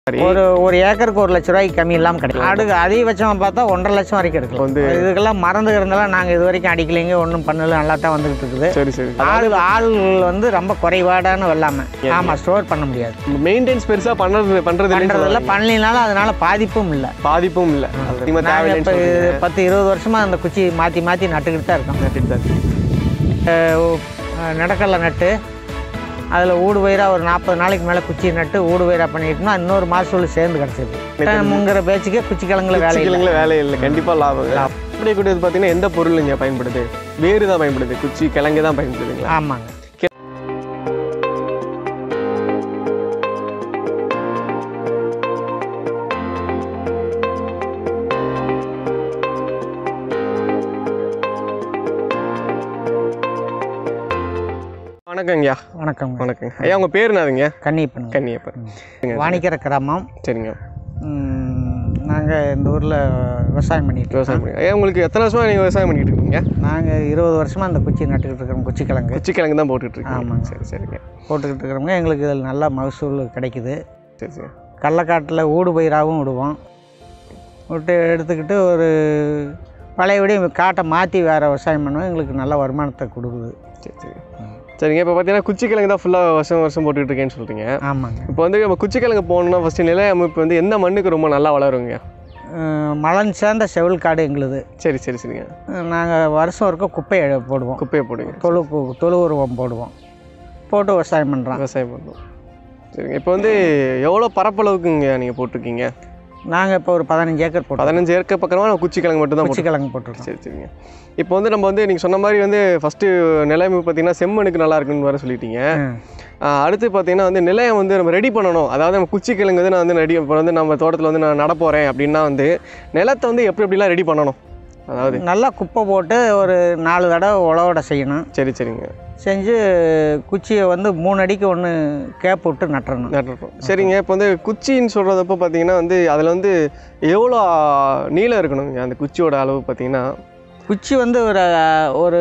ஒரு ஒரு ஏக்கருக்கு ஒரு லட்ச ரூபாய்க்கு கம்மி இல்லாமல் கிடைக்கும் அடுக்கு அதிகபட்சமாக பார்த்தா ஒன்றரை லட்சம் வரைக்கும் எடுக்கலாம் வந்து இதுக்கெல்லாம் மறந்து இருந்தாலும் நாங்கள் இது வரைக்கும் அடிக்கலைங்க ஒன்றும் பண்ணல நல்லா தான் வந்துகிட்டு இருக்குது சரி சரி ஆள் ஆள் வந்து ரொம்ப குறைபாடான வெள்ளாமை ஆமாம் ஸ்டோர் பண்ண முடியாது மெயின்டைன்ஸ் பெருசா பண்றது பண்றது இல்லைன்னு பண்ணுறதில்ல பண்ணலினாலும் அதனால பாதிப்பும் இல்லை பாதிப்பும் இல்லை அதிகமாக நாங்கள் இப்போ தேவையில்லைன்னு பத்து இருபது வருஷமாக அந்த குச்சி மாற்றி மாற்றி நட்டுக்கிட்டு தான் இருக்கோம் சொல்லிட்டு தான் இருக்கு. அஹ் நடக்கல்ல நட்டு அதில் ஊடு பயிராக ஒரு நாற்பது நாளைக்கு மேலே குச்சி நட்டு ஊடு பயிராக பண்ணிட்டோம்னா இன்னொரு மாதம் சேர்ந்து கிடச்சிது முங்கிற பேச்சுக்கே குச்சி கிழங்குல வேலை இல்லை குச்சிக்கிழங்குல வேலை இல்லை கண்டிப்பா லாபம் அப்படி கூடியது பார்த்தீங்கன்னா எந்த பொருள் இங்கே பயன்படுது வேறு தான் பயன்படுது குச்சி கிழங்கு தான் பயன்படுதுங்களா ஆமாங்க வணக்கங்கய்யா வணக்கம் வணக்கங்க ஐயா உங்க பேர் என்னதுங்க கன்னியப்பன் கன்னியப்பன் வாணிக்கிற கிராமம் சரிங்க நாங்கள் இந்த ஊரில் விவசாயம் பண்ணிட்டு இருக்கோம் விவசாயம் பண்ணி ஐயா உங்களுக்கு எத்தனை வருஷமா நீங்க விவசாயம் பண்ணிட்டு இருக்கீங்க நாங்கள் இருபது வருஷமாக அந்த குச்சி நட்டுக்கிட்டு இருக்கிறோம் குச்சி கிழங்கு குச்சி கிழங்கு தான் போட்டுட்டு இருக்கீங்க ஆமாங்க. சரி சரிங்க போட்டுக்கிட்டு இருக்கிறவங்க எங்களுக்கு இதில் நல்லா மகசூல் கிடைக்குது சரி சரி கடலக்காட்டில் ஊடு பயிராகவும் விடுவோம் விட்டு எடுத்துக்கிட்டு ஒரு பழையபடி காட்டை மாற்றி வேறு விவசாயம் பண்ணுவோம் எங்களுக்கு நல்ல வருமானத்தை கொடுக்குது சரி சரி சரிங்க இப்போ பார்த்தீங்கன்னா குச்சி கிழங்கு தான் ஃபுல்லாக வருஷம் வருஷம் போட்டுட்டு இருக்கேன்னு சொல்றீங்க ஆமாங்க இப்போ வந்து நம்ம குச்சி கிழங்கு போகணும்னா ஃபஸ்ட்டு நிலை அமைப்பு வந்து எந்த மண்ணுக்கு ரொம்ப நல்லா வளருங்க அஹ் மலன் சேர்ந்த செவில் காடு எங்களுது சரி சரி சரிங்க நாங்கள் வருஷம் ஒருக்க குப்பையை போடுவோம் குப்பையை போடுங்க தொழு கு- தொழு உருவம் போடுவோம் போட்டு விவசாயம் பண்ணுறோம் விவசாயம் பண்ணுறோம் சரிங்க இப்போ வந்து எவ்வளோ பரப்பளவுக்குங்க நீங்கள் போட்டிருக்கீங்க நாங்கள் இப்போ ஒரு பதினஞ்சு ஏக்கர் போட்டோம் பதினஞ்சு ஏக்கர் பக்கமாக நம்ம குச்சி கிழங்கு மட்டும் தான் குச்சி கிழங்கு போட்டிருக்கோம் சரி சரிங்க இப்போ வந்து நம்ம வந்து நீங்கள் சொன்ன மாதிரி வந்து ஃபஸ்ட்டு நிலைமை பார்த்தீங்கன்னா செம்மண்ணுக்கு நல்லா இருக்குன்னு வர சொல்லிட்டீங்க ம். ஆஹ் அடுத்து பார்த்தீங்கன்னா வந்து நிலையம் வந்து நம்ம ரெடி பண்ணணும் அதாவது நம்ம குச்சி கிழங்கு வந்து நான் வந்து ரெடி இப்போ வந்து நம்ம தோட்டத்தில் வந்து நான் நட போகிறேன் அப்படின்னா வந்து நிலத்தை வந்து எப்படி எப்படிலாம் ரெடி பண்ணணும் அதாவது நல்லா குப்பை போட்டு ஒரு நாலு தடவை உழவோட செய்யணும் சரி சரிங்க செஞ்சு குச்சியை வந்து மூணு அடிக்கு ஒன்று கேப் விட்டு நட்டுறணும் நட்டுருக்கோம் சரிங்க இப்போ வந்து குச்சின்னு சொல்கிறதப்போ பார்த்தீங்கன்னா வந்து அதில் வந்து எவ்வளோ நீளம் இருக்கணுங்க அந்த குச்சியோட அளவு பார்த்தீங்கன்னா குச்சி வந்து ஒரு ஒரு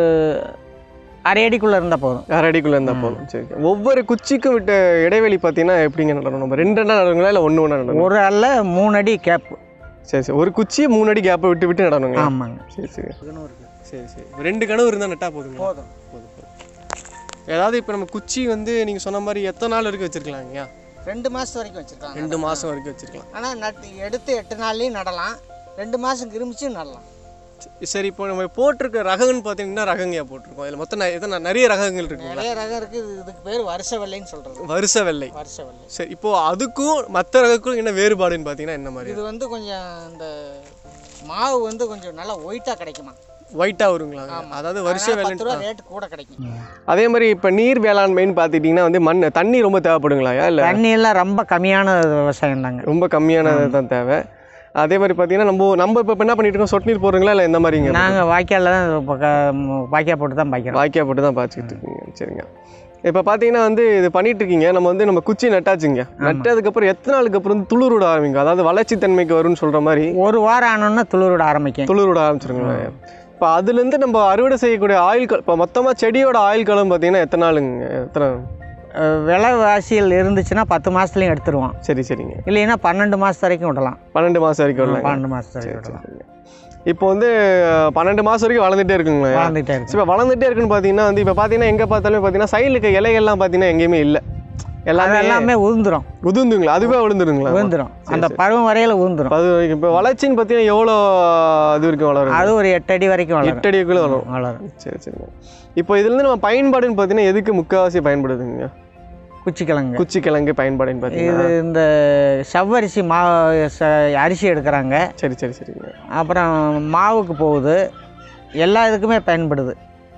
அரை அடிக்குள்ளே இருந்தால் போதும் அரை அடிக்குள்ளே இருந்தால் போதும் சரி ஒவ்வொரு குச்சிக்கும் விட்ட இடைவெளி பார்த்தீங்கன்னா எப்படிங்க நடணும் நம்ம ரெண்டு ரெண்டா நடணுங்களா இல்லை ஒன்று ஒன்றா நடணும் ஒரு அல்ல மூணு அடி கேப் சரி சரி ஒரு குச்சி மூணு அடி கேப்பை விட்டு விட்டு நடணுங்களா ஆமாங்க சரி சரி சரி சரி இப்ப ரெண்டு கனவு இருந்தால் நட்டா போதுங்க போதும் போதும் போதும் ஏதாவது இப்போ நம்ம குச்சி வந்து நீங்கள் சொன்ன மாதிரி எத்தனை நாள் வரைக்கும் வச்சுருக்கலாங்கய்யா ரெண்டு மாதம் வரைக்கும் வச்சுருக்காங்க ரெண்டு மாதம் வரைக்கும் வச்சுருக்கலாம் ஆனால் நட்டு எடுத்து எட்டு நாள்லேயும் நடலாம் ரெண்டு மாதம் கிருமிச்சு நடலாம் சரி இப்போ நம்ம போட்டிருக்க ரகம்னு பார்த்தீங்கன்னா ரகங்கயா போட்டிருக்கோம் இதில் மொத்தம் நெ- எத்தனை நிறைய ரகங்கள் இருக்குங்களா நிறைய ரகம் இருக்குது இதுக்கு பேர் வருஷ வெள்ளைன்னு சொல்கிறது வருஷ வெள்ளை வருஷ வெள்ளை சரி இப்போ அதுக்கும் மற்ற ரகக்கும் என்ன வேறுபாடுன்னு பார்த்தீங்கன்னா என்ன மாதிரி இது வந்து கொஞ்சம் இந்த மாவு வந்து கொஞ்சம் நல்லா ஒயிட்டாக கிடைக்குமா ஒயிட்டாக வருங்களா அதாவது வருஷ அதனால வெள்ளை பத்து ரூபா ரேட்டு கூட கிடைக்கும் அதே மாதிரி இப்போ நீர் வேளாண்மைன்னு பார்த்துட்டிங்கன்னா வந்து மண் தண்ணி ரொம்ப தேவைப்படுங்களாயா இல்லை தண்ணி எல்லாம் ரொம்ப கம்மியான விவசாயம் தாங்க ரொம்ப கம்மியானது தான் தேவை அதே மாதிரி பார்த்தீங்கன்னா நம்ம நம்ம இப்போ என்ன பண்ணிட்டு இருக்கோம் சொட்டு நீர் போடுறீங்களா இல்லை இந்த மாதிரிங்க நாங்கள் வாய்க்காலில் தான் இப்போ க- ம், வாய்க்கால் போட்டு தான் பாய்க்கிறோம் வாய்க்கா போட்டு தான் பாய்ச்சிட்டு இருக்கீங்க சரிங்க இப்போ பார்த்தீங்கன்னா வந்து இது பண்ணிட்டு இருக்கீங்க நம்ம வந்து நம்ம குச்சி நட்டாச்சுங்க நட்டதுக்கப்புறம் எத்தனை நாளுக்கு அப்புறம் வந்து துளிர் விட ஆரம்பிங்க அதாவது வளர்ச்சி தன்மைக்கு வரும்னு சொல்கிற மாதிரி ஒரு வாரம் ஆனோன்னா துளிர் விட ஆரம்பிக்கும் துளிர் விட ஆரம்பிச்சிருங்களா இப்போ அதுலேருந்து நம்ம அறுவடை செய்யக்கூடிய ஆயில் இப்போ மொத்தமாக செடியோட ஆயில் காலம் பார்த்தீங்கன்னா எத்தனை நாளுங்க எத்தனை அஹ், விலைவாசியில் இருந்துச்சுன்னா பத்து மாதத்துலையும் எடுத்துருவோம் சரி சரிங்க இல்லைன்னா பன்னெண்டு மாதம் வரைக்கும் விடலாம் பன்னெண்டு மாதம் வரைக்கும் வரலாங்க பன்னெண்டு மாதம் வரைக்கும் விடலாம் இப்போ வந்து பன்னெண்டு மாதம் வரைக்கும் வளர்ந்துட்டே இருக்குங்களா வளர்ந்துட்டே இருக்கு இப்போ வளர்ந்துட்டே இருக்குன்னு பார்த்தீங்கன்னா வந்து இப்போ பார்த்தீங்கன்னா எங்கே பார்த்தாலுமே பார்த்தீங்கன்னா சைடில் இருக்க இலைகள்லாம் பார்த்தீங்கன்னா எங்கேயுமே இல்லை அது எல்லாமே எல்லாமே உதிர்ந்துரும் உதிர்ந்துங்களா அதுவே விழுந்துருங்களா உதிர்ந்துரும் அந்த பருவம் வரையில உதிர்ந்துரும் அது வரைக்கும் இப்போ வளர்ச்சின்னு பார்த்தீங்கன்னா எவ்வளோ இது வரைக்கும் வளரும் அது ஒரு எட்டு அடி வரைக்கும் வளரும் எட்டு அடிக்குள்ளே வளரும் வளரும் சரி சரிங்க இப்போ இதுலேருந்து நம்ம பயன்பாடுன்னு பார்த்தீங்கன்னா எதுக்கு முக்கால்வாசி பயன்படுதுங்க குச்சி கிழங்கு குச்சி கிழங்கு பயன்பாடுன்னு பார்த்தீங்கன்னா இது இந்த சவ்வரிசி மா ச- அரிசி எடுக்கிறாங்க சரி சரி சரிங்க அப்புறம் மாவுக்கு போகுது எல்லா இதுக்குமே பயன்படுது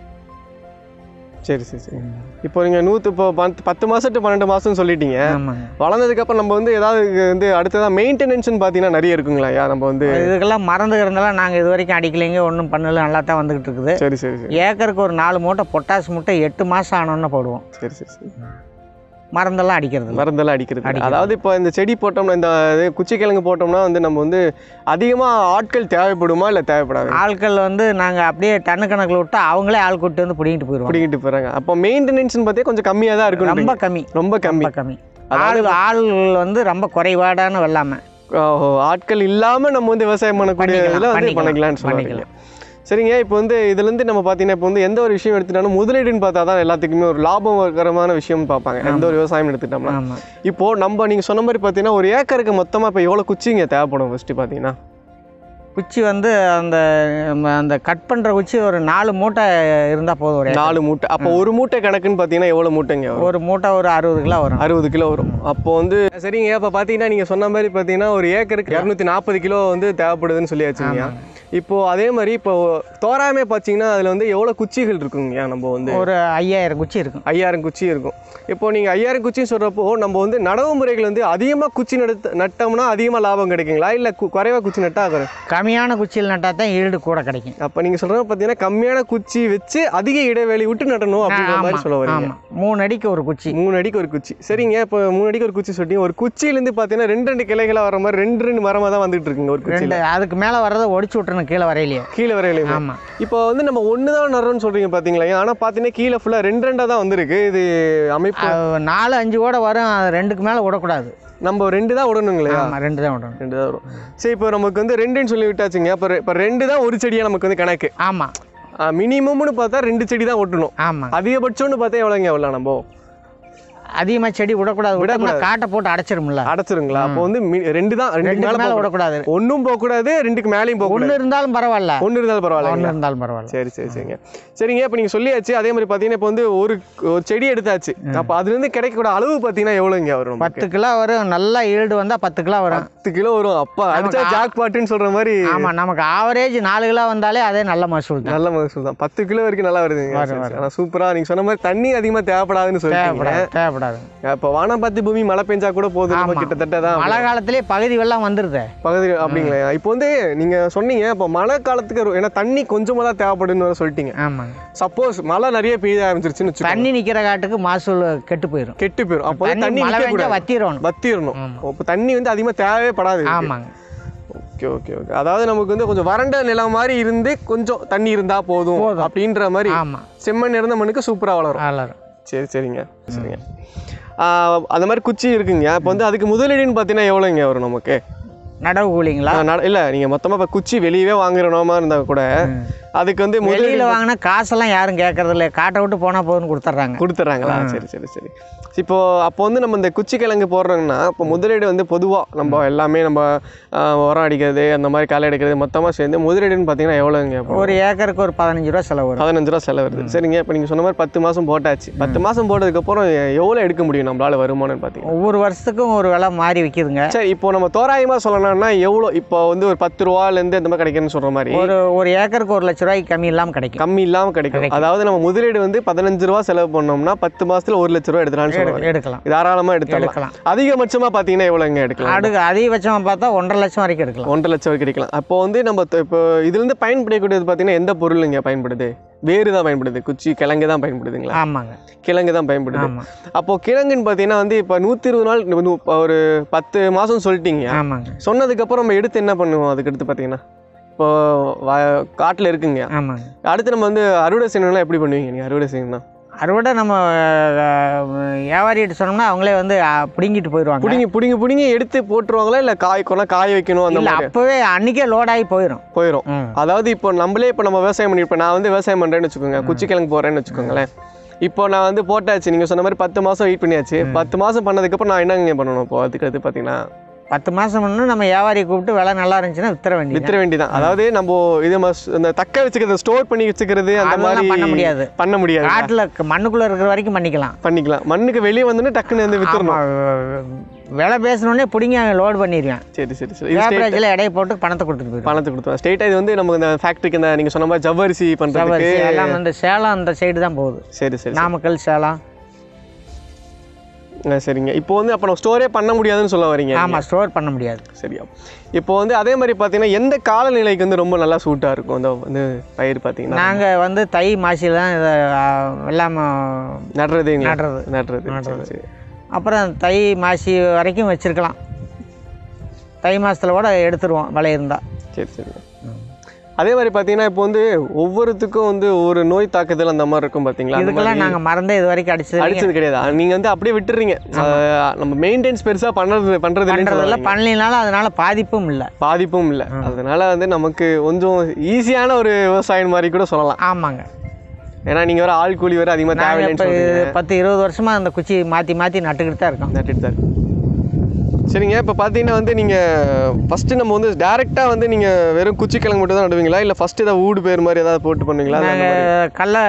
சரி சரி சரி இப்போ நீங்கள் நூற்று இப்போ பத்து பத்து மாதம் டு பன்னெண்டு மாதம்னு சொல்லிட்டீங்க ஆமாங்க வளர்ந்ததுக்கப்புறம் நம்ம வந்து ஏதாவது இது வந்து அடுத்ததாக மெயின்டெனன்ஸ்னு பார்த்தீங்கன்னா நிறைய இருக்குங்களா ஐயா நம்ம வந்து இதுக்கெல்லாம் மறந்து இருந்தாலும் நாங்கள் இது வரைக்கும் அடிக்கலைங்க ஒன்றும் பண்ணல நல்லா தான் வந்துக்கிட்டு இருக்குது சரி சரி சரி ஏக்கருக்கு ஒரு நாலு மூட்டை பொட்டாசு மூட்டை எட்டு மாதம் ஆனோன்னு போடுவோம் சரி சரி சரி மருந்தெல்லாம் அடிக்கிறது இல்ல. மருந்தெல்லாம் அடிக்கிறது இல்ல. அடிக்கிறது. அதாவது இப்போ இந்த செடி போட்டோம்னா இந்த இது குச்சி கிழங்கு போட்டோம்னா வந்து நம்ம வந்து அதிகமாக ஆட்கள் தேவைப்படுமா இல்லை தேவைப்படாது ஆட்கள் வந்து நாங்கள் அப்படியே டன்னு கணக்கில் விட்டு அவங்களே ஆள் கூட்டு வந்து பிடிங்கிட்டு போயிடுவாங்க பிடிக்கிட்டு போகிறாங்க அப்போ மெயின்டெனன்ஸ்னு பார்த்தே கொஞ்சம் கம்மியாக தான் இருக்கும் ரொம்ப கம்மி ரொம்ப கம்மி ரொம்ப கம்மி ஆள் ஆள் வந்து ரொம்ப குறைபாடான வெள்ளாமை ஓஹோ ஆட்கள் இல்லாமல் நம்ம வந்து விவசாயம் பண்ணக்கூடிய பண்ணிக்கலாம், இதில் வந்து பண்ணிக்கலாம், பண்ணிக்கலாம்னு சொல்லுவாங்க பண்ணிக்கலாம். சரிங்க இப்போ வந்து இதுலேருந்து நம்ம பார்த்தீங்கன்னா இப்போ வந்து எந்த ஒரு விஷயம் எடுத்துட்டாலும் முதலீடுன்னு பார்த்தா தான் எல்லாத்துக்குமே ஒரு லாபகரமான விஷயம் பார்ப்பாங்க எந்த ஒரு விவசாயம் எடுத்துட்டோம்னா ஆமாம் இப்போ நம்ம நீங்கள் சொன்ன மாதிரி பார்த்தீங்கன்னா ஒரு ஏக்கருக்கு மொத்தமாக இப்போ எவ்வளோ குச்சிங்க தேவைப்படும் ஃபஸ்ட்டு பார்த்தீங்கன்னா குச்சி வந்து அந்த ம, அந்த கட் பண்ணுற குச்சி ஒரு நாலு மூட்டை இருந்தால் போதும் ஒரு ஏக்கர். நாலு மூட்டை அப்போ ஒரு மூட்டை கணக்குன்னு பார்த்தீங்கன்னா எவ்வளோ மூட்டைங்க வரும் ஒரு மூட்டை ஒரு அறுபது கிலோ வரும் அறுபது கிலோ வரும் அப்போ வந்து சரிங்க இப்போ பார்த்தீங்கன்னா நீங்கள் சொன்ன மாதிரி பார்த்தீங்கன்னா ஒரு ஏக்கருக்கு இரநூத்தி நாற்பது கிலோ வந்து தேவைப்படுதுன்னு சொல்லியாச்சுங்க இப்போ அதே மாதிரி இப்போ தோராயமே பார்த்தீங்கன்னா அதில் வந்து எவ்வளோ குச்சிகள் இருக்குங்கய்யா நம்ம வந்து ஒரு ஐயாயிரம் குச்சி இருக்கும் ஐயாயிரம் குச்சி இருக்கும் இப்போ நீங்கள் ஐயாயிரம் குச்சின்னு சொல்கிறப்போ நம்ம வந்து நடவு முறைகள் வந்து அதிகமாக குச்சி நடுத்து நட்டோம்னா அதிகமாக லாபம் கிடைக்குங்களா இல்லை குறைவாக குச்சி நட்டா ஆகுது கம்மியான குச்சியில் நட்டால் தான் ஈல்டு கூட கிடைக்கும் அப்போ நீங்கள் சொல்கிறது பார்த்தீங்கன்னா கம்மியான குச்சி வச்சு அதிக இடைவெளி விட்டு நடணும் அப்படின்ற மாதிரி சொல்ல வரீங்க ஆமாம் மூணு அடிக்கு ஒரு குச்சி மூணு அடிக்கு ஒரு குச்சி சரிங்க இப்போ மூணு அடிக்கு ஒரு குச்சி சொல்லிட்டீங்க ஒரு குச்சியிலேருந்து பார்த்தீங்கன்னா ரெண்டு ரெண்டு கிளைகளாக வர மாதிரி ரெண்டு ரெண்டு மரமாக தான் வந்துட்டு இருக்குங்க ஒரு குச்சியில் ரெண்டு அதுக்கு மேலே வர்றதை ஒடிச்சு விட்டுறணும் கீழே வரையிலையே கீழே வரையிலையுமே ஆமாம் இப்போ வந்து நம்ம ஒன்று தான் நடுறோம்னு சொல்கிறீங்க பார்த்தீங்களா ஆனால் பார்த்தீங்கன்னா கீழே ஃபுல்லாக ரெண்டு ரெண்டாக தான் வந்திருக்கு இது அமைப்பு நாலு அஞ்சு கூட வரும் அது ரெண்டுக்கு மேலே விடக்கூடாது நம்ம ரெண்டு தான் விடணுங்களே ஆமாம் ரெண்டு தான் விடணும் ரெண்டு தான் வரும் சரி இப்போ நமக்கு வந்து ரெண்டுன்னு சொல்லி விட்டாச்சுங்க அப்போ இப்போ ரெண்டு தான் ஒரு செடியாக நமக்கு வந்து கணக்கு ஆமாம் மினிமம்னு பார்த்தா ரெண்டு செடி தான் ஒட்டணும் ஆமாம் அதிகபட்சம்னு பார்த்தா எவ்வளோங்க எவ்வளோ நம்ம அதிகமாக செடி விடக்கூடாது விட்டோம்னா காட்டை போட்டு அடைச்சிரும்ல அடைச்சிருங்களா அப்போ வந்து மி- ரெண்டு தான் ரெண்டுக்கு ரெண்டுக்கு மேலே மேலே விடக்கூடாது ஒன்றும் போகக்கூடாது ரெண்டுக்கு மேலேயும் போகக்கூடாது ஒன்று இருந்தாலும் பரவாயில்ல ஒன்று இருந்தாலும் பரவாயில்ல ஒன்று இருந்தாலும் பரவாயில்ல சரி சரி சரிங்க சரிங்க இப்போ நீங்கள் சொல்லியாச்சு அதே மாதிரி பார்த்தீங்கன்னா இப்போ வந்து ஒரு ஒரு செடி எடுத்தாச்சு அப்போ அதுலேருந்து கிடைக்கக்கூடிய அளவு பார்த்தீங்கன்னா எவ்வளோங்க வரும் நமக்கு? பத்து கிலோ வரும் நல்லா ஈல்டு வந்தால் பத்து கிலோ வரும் பத்து கிலோ வரும் அப்பா அடிச்சா ஜாக் பாட்டுன்னு சொல்கிற மாதிரி ஆமாம் நமக்கு ஆவரேஜ் நாலு கிலோ வந்தாலே அதே நல்ல மசூல் தான் நல்ல மகசூல் தான் பத்து கிலோ வரைக்கும் நல்லா வருதுங்க வரும், சரி, சரி. ஆனா சூப்பரா நீங்க சொன்ன மாதிரி தண்ணி அதிகமா தேவைப்படாதுன்னு சொல்லிட்டீங்க தேவைப்படாது தேவைப்படாது இப்போ வானம் பார்த்து பூமி மழை பெஞ்சா கூட போதும் நம்ம ஆமா. கிட்டத்தட்ட தான் மழை காலத்திலே பகுதி வெள்ளம் வந்துடுது பகுதி அப்படிங்களா இப்போ வந்து நீங்க சொன்னீங்க இப்போ மழை காலத்துக்கு ஒரு- ஏன்னா தண்ணி கொஞ்சமா தான் தேவைப்படுன்னு வேற சொல்லிட்டீங்க ஆமாங்க சப்போஸ் மழை நிறைய பெய்ய ஆரம்பிச்சிருச்சுன்னு வச்சுக்கோங்க தண்ணி நிற்கிற காட்டுக்கு மசூல் கெட்டு போயிடும் கெட்டு போயிடும் அப்போ வந்து தண்ணி தண்ணி மழை நிக்க பெஞ்சா கூடாது வத்திரணும் வத்திரணும் ஆமா. இப்போ தண்ணி வந்து அதிகமா தேவையே படாது ஆமாங்க ஓகே ஓகே ஓகே அதாவது நமக்கு வந்து கொஞ்சம் வறண்ட நிலம் மாதிரி இருந்து கொஞ்சம் தண்ணி இருந்தா போதும் போதும். அப்படின்ற மாதிரி ஆமாம் செம்மண் இருந்த மண்ணுக்கு சூப்பரா வளரும் வளரும் சரி சரிங்க சரிங்க ஆஹ் அந்த மாதிரி குச்சி இருக்குங்க இப்போ வந்து அதுக்கு முதலீடுன்னு பார்த்தீங்கன்னா எவ்வளோங்க வரும் நமக்கு நடவு கூலிங்களா ஆஹ் நட- இல்ல நீங்க மொத்தமா இப்போ குச்சி வெளியவே வாங்குறோமா இருந்தா கூட அதுக்கு வந்து முதலீடு வெளியில் வாங்கினா காசெல்லாம் யாரும் கேட்கறது இல்லை காட்டை விட்டு போனால் போதுன்னு கொடுத்துட்றாங்க கொடுத்துட்றாங்களா சரி சரி சரி இப்போ அப்போ வந்து நம்ம இந்த குச்சி கிழங்கு போடுறோங்கன்னா இப்போ முதலீடு வந்து பொதுவாக நம்ம எல்லாமே நம்ம ஆஹ் உரம் அடிக்கிறது அந்த மாதிரி களை எடுக்கிறது மொத்தமாக சேர்ந்து முதலீடுன்னு பார்த்தீங்கன்னா எவ்வளோங்க இப்போ ஒரு ஏக்கருக்கு ஒரு பதினஞ்சு ரூபா செலவு வரும் பதினஞ்சு ரூபா செலவு வருது சரிங்க இப்போ நீங்கள் சொன்ன மாதிரி பத்து மாதம் போட்டாச்சு பத்து மாதம் போட்டதுக்கப்புறம் எவ்வளோ எடுக்க முடியும் நம்மளால வருமானம்னு பார்த்தீங்கன்னா ஒவ்வொரு வருஷத்துக்கும் ஒரு விலை மாறி விற்கிதுங்க சரி இப்போ நம்ம தோராயமாக சொல்லணும்னா எவ்வளோ இப்போ வந்து ஒரு பத்து ரூபாலேருந்து இந்த மாதிரி கிடைக்குன்னு சொல்கிற மாதிரி ஒரு ஒரு ஏக்கருக்கு ஒரு லட்ச ரூபாய்க்கு கம்மி இல்லாமல் கிடைக்கும் கம்மி இல்லாமல் கிடைக்கும் அதாவது நம்ம முதலீடு வந்து பதினஞ்சு ரூபா செலவு பண்ணோம்னா பத்து மாசத்துல ஒரு லட்ச ரூபா எடுத்துலாம்னு எடு- சொல்லுவாங்க எடுக்கலாம் தாராளமாக எடுத்துடலாம் எடுக்கலாம் அதிகபட்சமாக பார்த்தீங்கன்னா எவ்வளோங்க எடுக்கலாம் அடுக்கு அதிகபட்சமாக பார்த்தா ஒன்றரை லட்சம் வரைக்கும் எடுக்கலாம் ஒன்றரை லட்சம் வரைக்கும் எடுக்கலாம் அப்போ வந்து நம்ம த- இப்போ இதுலேருந்து பயன்படக்கூடியது பார்த்தீங்கன்னா எந்த பொருளுங்க பயன்படுது வேறு தான் பயன்படுது குச்சி கிழங்கு தான் பயன்படுதுங்களா ஆமாங்க கிழங்கு தான் பயன்படுது ஆமாம் அப்போ கிழங்குன்னு பார்த்தீங்கன்னா வந்து இப்போ நூற்றி இருபது நாள் இப்ப நூ- இப்ப ஒரு பத்து மாதம் சொல்லிட்டீங்க ஆமாங்க சொன்னதுக்கப்புறம் நம்ம எடுத்து என்ன பண்ணுவோம் அதுக்கு அடுத்து பார்த்தீங்கன்னா இப்போ வ- காட்டுல இருக்குங்க ஆமாங்க அடுத்து நம்ம வந்து அறுவடை செய்யணும்னா எப்படி பண்ணுவீங்க நீங்கள் அறுவடை செய்யணும்னா அறுவடை நம்ம அஹ், வியாபாரிகிட்ட சொன்னோம்னா அவங்களே வந்து அஹ், பிடுங்கிட்டு போயிடுவாங்க புடிங்கி புடிங்கி புடிங்கி எடுத்து போட்டுருவாங்களா இல்லை காய் கொண்டா காய வைக்கணும் அந்த இல்லை மாதிரி அப்போவே அன்றைக்கே லோடாகி போயிடும் போயிடும் ம் அதாவது இப்போ நம்மளே இப்போ நம்ம விவசாயம் பண்ணி இப்போ நான் வந்து விவசாயம் பண்ணுறேன்னு வச்சுக்கோங்க குச்சி கிழங்கு போடுறேன்னு வச்சுக்கோங்களேன் இப்போ நான் வந்து போட்டாச்சு நீங்கள் சொன்ன மாதிரி பத்து மாதம் வெயிட் பண்ணியாச்சு பத்து மாதம் பண்ணதுக்கப்புறம் நான் என்னங்க பண்ணணும் இப்போ அதுக்கு அடுத்து பார்த்தீங்கன்னா பத்து மாதம் முன்னு நம்ம வியாபாரி கூப்பிட்டு விலை நல்லா இருந்துச்சுன்னா வித்துற வேண்டியது வித்துற வேண்டியதான் அதாவது நம்ம இது மஸ்- இந்த தக்க வச்சுக்கிறது ஸ்டோர் பண்ணி வச்சுக்கிறது அந்த அதெல்லாம் மாதிரி பண்ண முடியாது பண்ண முடியாது காட்டில் மண்ணுக்குள்ளே இருக்கிற வரைக்கும் பண்ணிக்கலாம் பண்ணிக்கலாம் மண்ணுக்கு வெளியே வந்தோடனே டக்குன்னு வந்து வித்துறணும் ஆமா, விலை பேசணுன்னே பிடிங்கி லோடு பண்ணிடுவேன் சரி சரி சரி இது straight- ஏப்ரேஜில் எடையை போட்டு பணத்தை கொடுத்துட்டு போயிடுவேன் பணத்தை கொடுத்துருவோம் ஸ்ட்ரெயிட்டாக இது வந்து நமக்கு இந்த ஃபேக்ட்ரிக்கு இந்த நீங்கள் சொன்ன மாதிரி ஜவ்வரிசி பண்ணுறதுக்கு எல்லாம் வந்து சேலம் அந்த சைடு தான் போகுது சரி சரி நாமக்கல் சேலம் ஆ, சரிங்க இப்போ வந்து அப்போ நம்ம ஸ்டோரே பண்ண முடியாதுன்னு சொல்ல வரீங்க ஆமாம் ஸ்டோர் பண்ண முடியாது சரியா இப்போ வந்து அதே மாதிரி பார்த்தீங்கன்னா எந்த காலநிலைக்கு வந்து ரொம்ப நல்லா சூட்டாக இருக்கும் அந்த வந்து பயிர் பார்த்தீங்கன்னா நாங்கள் வந்து தை மாசியில் தான் இதை வெள்ளாம நடுறது நடுறது நடுறது சரி, சரி அப்புறம் தை மாசி வரைக்கும் வச்சுருக்கலாம் தை மாதத்தில் கூட எடுத்துருவோம் விலை இருந்தால் சரி சரிங்க அதே மாதிரி பார்த்தீங்கன்னா இப்போ வந்து ஒவ்வொருத்துக்கும் வந்து ஒவ்வொரு நோய் தாக்குதல் அந்த மாதிரி இருக்கும் பார்த்தீங்களா அந்த இதுக்கெல்லாம் மாதிரி நாங்கள் மறந்தே இது வரைக்கும் அடிச்சது இல்லைங்க. அடிச்சது கிடையாது நீங்கள் வந்து அப்படியே விட்டுறீங்க அஹ் நம்ம மெயின்டெனன்ஸ் பெருசாக பண்ணுறது பண்ணுறது பண்றதில்ல இல்லைன்னு பண்ணலினாலும் அதனால பாதிப்பும் இல்லை பாதிப்பும் இல்லை அதனால வந்து நமக்கு கொஞ்சம் ஈஸியான ஒரு விவசாயம் மாதிரி கூட சொல்லலாம் ஆமாங்க ஏன்னா நீங்கள் வேறு ஆள் கூலி வேறு அதிகமாக நாங்கள் தேவையில்லைன்னு இப்போ சொல்றீங்க பத்து இருபது வருஷமா அந்த குச்சி மாற்றி மாற்றி நட்டுக்கிட்டு தான் இருக்கோம் நட்டுட்டு தான் இருக்கு. சரிங்க இப்போ பார்த்தீங்கன்னா வந்து நீங்கள் ஃபஸ்ட்டு நம்ம வந்து டேரெக்டாக வந்து நீங்கள் வெறும் குச்சிக்கிழங்கு மட்டும் தான் நடுவீங்களா இல்லை ஃபஸ்ட்டு ஏதாவது ஊடு பேர் மாதிரி ஏதாவது போட்டு பண்ணுவீங்களா இல்ல அந்த மாதிரி? நாங்கள் கடலை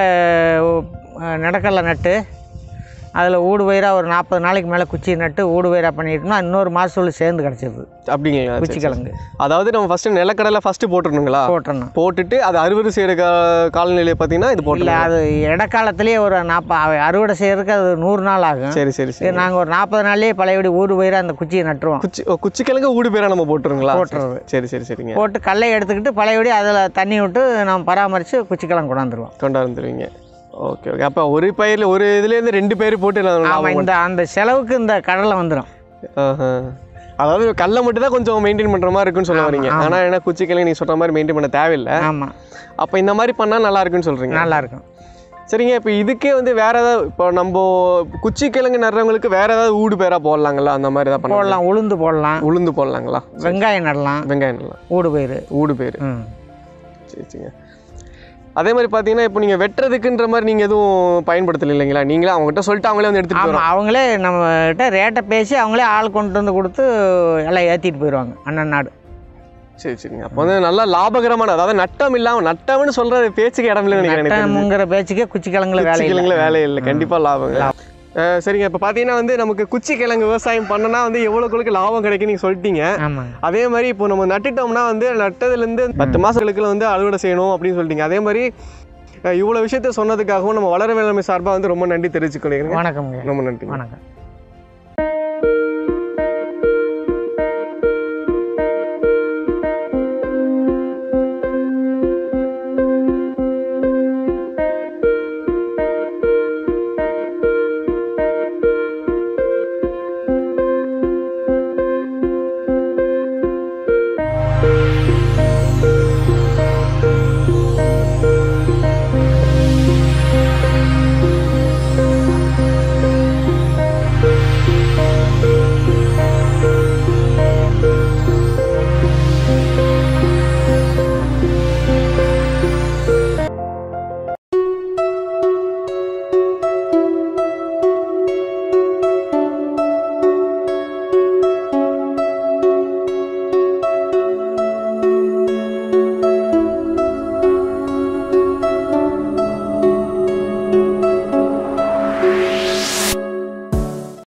நடக்கடலை நட்டு அதில் ஊடு பயிராக ஒரு நாற்பது நாளைக்கு மேலே குச்சி நட்டு ஊடு பயிராக பண்ணிட்டோம்னா இன்னொரு மாதம் சேர்ந்து கிடச்சிது அப்படிங்களா சரி, சரி. குச்சிக்கிழங்கு அதாவது நம்ம ஃபஸ்ட்டு நிலக்கடலை ஃபஸ்ட்டு போட்டுருணுங்களா போட்டுறணும் போட்டுட்டு அது அறுவடை செய்கிற கா காலநிலையை பார்த்தீங்கன்னா இது இல்லை போட்டுலாம் அது இடைக்காலத்துலேயே ஒரு நாற்பது அறுவடை செய்யறதுக்கு அது நூறு நாள் ஆகும் சரி சரி சரி நாங்கள் ஒரு நாற்பது நாள்லேயே பழையபடி ஊடு பயிராக அந்த குச்சியை நட்டுருவோம் குச்சி ஓ, குச்சிக்கிழங்கு ஊடு பேரா நம்ம போட்டுருங்களா போட்டுறது. சரி சரி சரிங்க போட்டு கல்லை எடுத்துக்கிட்டு பழையபடி அதில் தண்ணி விட்டு நம்ம பராமரித்து குச்சிக்கிழங்கு கொண்டாந்துருவோம் கொண்டாந்துருவீங்க ஓகே ஓகே அப்போ ஒரு பயிரில் ஒரு இதுலேருந்து ரெண்டு பயிர் போட்டு நான் ஆமாம் இந்த அந்த செலவுக்கு இந்த கடலை வந்துடும் ஆஹா. அதாவது கடலை மட்டும் தான் கொஞ்சம் மெயின்டைன் பண்ணுற மாதிரி இருக்குன்னு சொல்ல வரீங்க ஆனால் என்ன குச்சிக்கிழங்கு நீ சொல்கிற மாதிரி மெயின்டைன் பண்ண தேவையில்லை ஆமாம் அப்போ இந்த மாதிரி பண்ணால் நல்லா இருக்குன்னு சொல்கிறீங்க நல்லாயிருக்கும் சரிங்க இப்போ இதுக்கே வந்து வேற ஏதாவது இப்போ நம்ம குச்சிக்கிழங்கு நடுறவங்களுக்கு வேற ஏதாவது ஊடு பேரா போடலாங்களா அந்த மாதிரி ஏதாவது பண்ணலாம் போடலாம் உளுந்து போடலாம் உளுந்து போடலாங்களா வெங்காயம் நடலாம் வெங்காயம் நல்லா ஊடு பயிர் ஊடு பேர் ம் சரி சரிங்க அதே மாதிரி பார்த்தீங்கன்னா இப்போ நீங்கள் வெட்டுறதுக்குன்ற மாதிரி நீங்கள் எதுவும் பயன்படுத்தல இல்லைங்களா நீங்களே அவங்ககிட்ட சொல்லிட்டு அவங்களே வந்து எடுத்துகிட்டு ஆமாம் அவங்களே நம்மகிட்ட ரேட்டை பேசி அவங்களே ஆள் கொண்டு வந்து கொடுத்து எல்லாம் ஏற்றிட்டு போயிடுவாங்க அண்ணன் நாடு சரி சரிங்க அப்போ வந்து நல்லா லாபகரமான அதாவது நட்டம் இல்லாமல் நட்டம்னு சொல்கிற பேச்சுக்கு இடம் இல்லைன்னு நினைக்கிறேன் எனக்கு தெரிஞ்சு. நட்டமுங்கிற பேச்சுக்கே குச்சிக்கிழங்குல வேலை இல்லை குச்சிக்கிழங்குல வேலை இல்லை கண்டிப்பாக லாபம் அஹ் சரிங்க இப்போ பார்த்தீங்கன்னா வந்து நமக்கு குச்சி கிழங்கு விவசாயம் பண்ணனா வந்து எவ்வளோக்குளுக்கு லாபம் கிடைக்கும் நீங்கள் சொல்லிட்டீங்க ஆமாங்க அதே மாதிரி இப்போ நம்ம நட்டுட்டோம்னா வந்து நட்டதுலேருந்து பத்து மாதங்களுக்கு வந்து அறுவடை செய்யணும் அப்படின்னு சொல்லிட்டீங்க அதே மாதிரி அஹ் இவ்வளோ விஷயத்த சொன்னதுக்காகவும் நம்ம வளர வேளாண்மை சார்பாக வந்து ரொம்ப நன்றி தெரிவிச்சுக்கொள்கிறேன் வணக்கம்ங்க ரொம்ப நன்றி வணக்கம்